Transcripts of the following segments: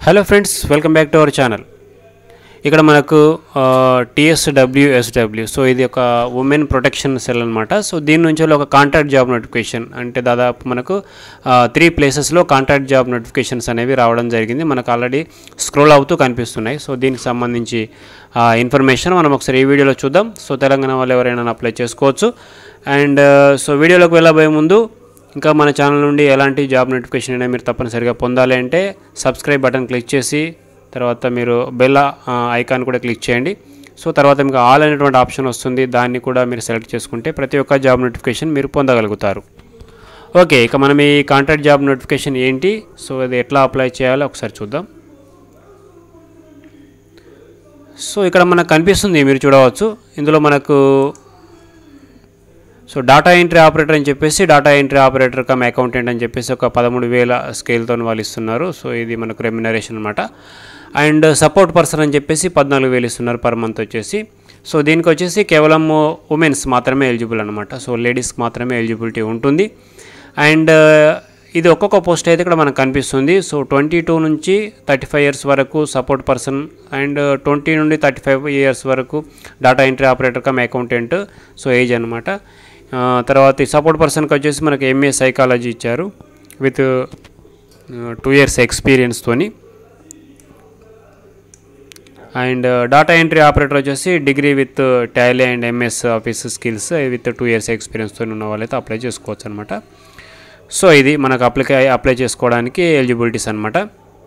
hello friends welcome back to our channel ఇక్కడ మనకు TSW SW so ఇది ఒక ఉమెన్ ప్రొటెక్షన్ సెల్ అనమాట సో దీని నుంచి ఒక కాంట్రాక్ట్ జాబ్ నోటిఫికేషన్ అంటే దాదాపు మనకు త్రీ ప్లేసెస్లో కాంట్రాక్ట్ జాబ్ నోటిఫికేషన్స్ అనేవి రావడం జరిగింది మనకు ఆల్రెడీ స్క్రోల్ అవుతూ కనిపిస్తున్నాయి సో దీనికి సంబంధించి ఇన్ఫర్మేషన్ మనం ఒకసారి ఈ వీడియోలో చూద్దాం సో తెలంగాణ వాళ్ళు ఎవరైనా అప్లై చేసుకోవచ్చు అండ్ సో వీడియోలోకి వెళ్ళబోయే ముందు ఇంకా మన ఛానల్ నుండి ఎలాంటి జాబ్ నోటిఫికేషన్ అయినా మీరు తప్పనిసరిగా పొందాలి అంటే సబ్స్క్రైబ్ బటన్ క్లిక్ చేసి తర్వాత మీరు బెల్ ఐకాన్ కూడా క్లిక్ చేయండి సో తర్వాత మీకు ఆల్ అనేటువంటి ఆప్షన్ వస్తుంది దాన్ని కూడా మీరు సెలెక్ట్ చేసుకుంటే ప్రతి ఒక్క జాబ్ నోటిఫికేషన్ మీరు పొందగలుగుతారు ఓకే ఇక మనం ఈ కాంట్రాక్ట్ జాబ్ నోటిఫికేషన్ ఏంటి సో అది ఎట్లా అప్లై చేయాలో ఒకసారి చూద్దాం సో ఇక్కడ మనకు కనిపిస్తుంది మీరు చూడవచ్చు ఇందులో మనకు సో డాటా ఎంట్రీ ఆపరేటర్ అని చెప్పేసి data entry operator cum accountant అని చెప్పేసి ఒక పదమూడు వేల స్కేల్తో వాళ్ళు ఇస్తున్నారు సో ఇది మనకు రెమ్యునరేషన్ అనమాట అండ్ సపోర్ట్ పర్సన్ అని చెప్పేసి పద్నాలుగు వేలు ఇస్తున్నారు పర్ మంత్ వచ్చేసి సో దీనికి వచ్చేసి కేవలం ఉమెన్స్ మాత్రమే ఎలిజిబుల్ అనమాట సో లేడీస్కి మాత్రమే ఎలిజిబిలిటీ ఉంటుంది అండ్ ఇది ఒక్కొక్క పోస్ట్ అయితే ఇక్కడ మనకు కనిపిస్తుంది సో ట్వంటీ టూ నుంచి థర్టీ ఫైవ్ ఇయర్స్ వరకు సపోర్ట్ పర్సన్ అండ్ ట్వంటీ నుండి థర్టీ ఫైవ్ ఇయర్స్ వరకు data entry operator cum accountant so age అనమాట తర్వాత ఈ సపోర్ట్ పర్సన్కి వచ్చేసి మనకి ఎంఏ సైకాలజీ ఇచ్చారు విత్ టూ ఇయర్స్ ఎక్స్పీరియన్స్తోని అండ్ డాటా ఎంట్రీ ఆపరేటర్ వచ్చేసి degree with Tally and MS Office skills with two years ఎక్స్పీరియన్స్తో ఉన్న వాళ్ళైతే అప్లై చేసుకోవచ్చు అనమాట సో ఇది మనకు అప్లై అప్లై చేసుకోవడానికి ఎలిజిబిలిటీస్ అనమాట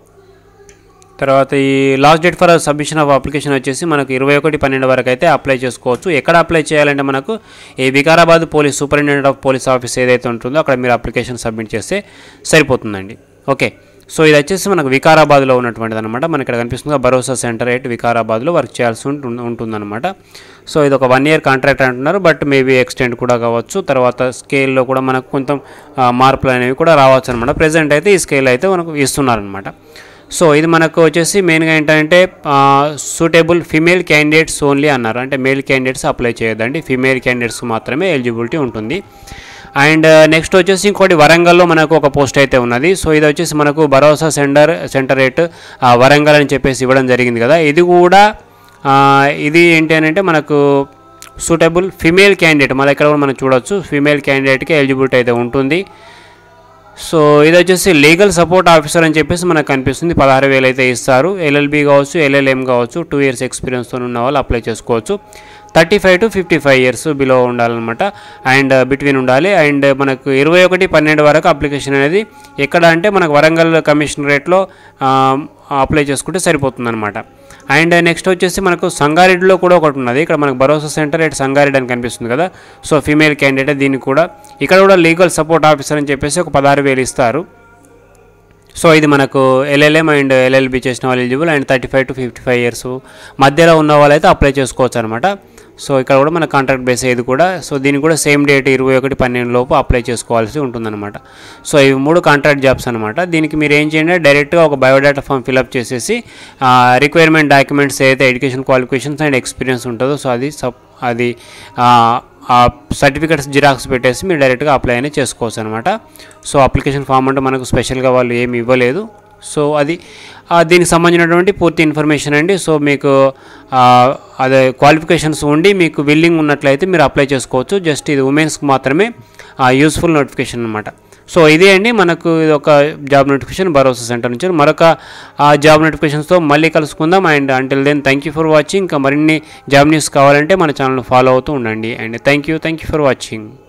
తర్వాత ఈ last date for submission of application వచ్చేసి మనకు ఇరవై ఒకటి పన్నెండు వరకు అయితే అప్లై చేసుకోవచ్చు ఎక్కడ అప్లై చేయాలంటే మనకు ఈ Vikarabad police superintendent of police office ఏదైతే ఉంటుందో అక్కడ మీరు అప్లికేషన్ సబ్మిట్ చేస్తే సరిపోతుందండి ఓకే సో ఇది వచ్చేసి మనకు వికారాబాద్లో ఉన్నటువంటిది అనమాట మనకి ఇక్కడ కనిపిస్తుంది భరోసా సెంటర్ ఎయిట్ వికారాబాద్లో వర్క్ చేయాల్సి ఉంటుంది ఉంటుందన్నమాట సో ఇది ఒక వన్ ఇయర్ కాంట్రాక్ట్ అంటున్నారు బట్ మేబీ ఎక్స్టెండ్ కూడా కావచ్చు తర్వాత స్కేల్లో కూడా మనకు కొంచెం మార్పులు అనేవి కూడా రావచ్చు అనమాట ప్రజెంట్ అయితే ఈ స్కేల్ అయితే మనకు ఇస్తున్నారనమాట సో ఇది మనకు వచ్చేసి మెయిన్గా ఏంటంటే సూటబుల్ ఫిమేల్ క్యాండిడేట్స్ ఓన్లీ అన్నారు అంటే మేల్ క్యాండిడేట్స్ అప్లై చేయొద్దండి ఫిమేల్ క్యాండిడేట్స్ మాత్రమే ఎలిజిబిలిటీ ఉంటుంది అండ్ నెక్స్ట్ వచ్చేసి ఇంకోటి వరంగల్లో మనకు ఒక పోస్ట్ అయితే ఉన్నది సో ఇది వచ్చేసి మనకు భరోసా సెంటర్ సెంటర్ రేట్ వరంగల్ అని చెప్పేసి ఇవ్వడం జరిగింది కదా ఇది కూడా ఇది ఏంటి అని అంటే మనకు సూటబుల్ ఫిమేల్ క్యాండిడేట్ మళ్ళీ ఇక్కడ కూడా మనం చూడవచ్చు ఫిమేల్ క్యాండిడేట్కి ఎలిజిబిలిటీ అయితే ఉంటుంది సో ఇది వచ్చేసి లీగల్ సపోర్ట్ ఆఫీసర్ అని చెప్పేసి మనకు కనిపిస్తుంది పదహారు వేలు అయితే ఇస్తారు ఎల్ఎల్బి కావచ్చు ఎల్ఎల్ఎం కావచ్చు టూ ఇయర్స్ ఎక్స్పీరియన్స్తో ఉన్న వాళ్ళు అప్లై చేసుకోవచ్చు thirty five to fifty five years below ఉండాలన్నమాట అండ్ బిట్వీన్ ఉండాలి అండ్ మనకు ఇరవై ఒకటి పన్నెండు వరకు అప్లికేషన్ అనేది ఎక్కడ అంటే మనకు వరంగల్ కమిషనరేట్లో అప్లై చేసుకుంటే సరిపోతుందన్నమాట అండ్ నెక్స్ట్ వచ్చేసి మనకు సంగారెడ్డిలో కూడా ఒకటి ఉన్నది ఇక్కడ మనకు భరోసా సెంటర్ ఎట్ సంగారెడ్డి అని కనిపిస్తుంది కదా సో ఫీమేల్ క్యాండిడేట్ దీనికి కూడా ఇక్కడ కూడా లీగల్ సపోర్ట్ ఆఫీసర్ అని చెప్పేసి ఒక పదహారు వేలు ఇస్తారు సో ఇది మనకు ఎల్ఎల్ఎం అండ్ ఎల్ఎల్బి చేసిన వాళ్ళు eligible and thirty five to fifty five years మధ్యలో ఉన్న వాళ్ళైతే అప్లై చేసుకోవచ్చు అనమాట సో ఇక్కడ కూడా మన కాంట్రాక్ట్ బేస్ ఇది కూడా సో దీనికి కూడా సేమ్ డేట్ ఇరవై ఒకటి పన్నెండు లోపు అప్లై చేసుకోవాల్సి ఉంటుందన్నమాట సో ఇవి మూడు కాంట్రాక్ట్ జాబ్స్ అనమాట దీనికి మీరు ఏం చేయండి డైరెక్ట్గా ఒక బయోడేటా ఫామ్ ఫిలప్ చేసేసి రిక్వైర్మెంట్ డాక్యుమెంట్స్ ఏదైతే ఎడ్యుకేషన్ క్వాలిఫికేషన్స్ అండ్ ఎక్స్పీరియన్స్ ఉంటుందో సో అది సబ్ అది ఆ సర్టిఫికెట్స్ జిరాక్స్ పెట్టేసి మీరు డైరెక్ట్గా అప్లై అనేది చేసుకోవచ్చు అనమాట సో అప్లికేషన్ ఫామ్ అంటే మనకు స్పెషల్గా వాళ్ళు ఏమి ఇవ్వలేదు సో అది దీనికి సంబంధించినటువంటి పూర్తి ఇన్ఫర్మేషన్ అండి సో మీకు అదే క్వాలిఫికేషన్స్ ఉండి మీకు విల్లింగ్ ఉన్నట్లయితే మీరు అప్లై చేసుకోవచ్చు జస్ట్ ఇది ఉమెన్స్కి మాత్రమే యూస్ఫుల్ నోటిఫికేషన్ అనమాట సో ఇదే అండి మనకు ఇది ఒక జాబ్ నోటిఫికేషన్ భరోసా సెంటర్ నుంచి మరొక జాబ్ నోటిఫికేషన్స్తో మళ్ళీ కలుసుకుందాం and until then thank you for watching ఇంకా మరిన్ని జాబ్ న్యూస్ కావాలంటే మన ఛానల్ ఫాలో అవుతూ ఉండండి and thank you thank you for watching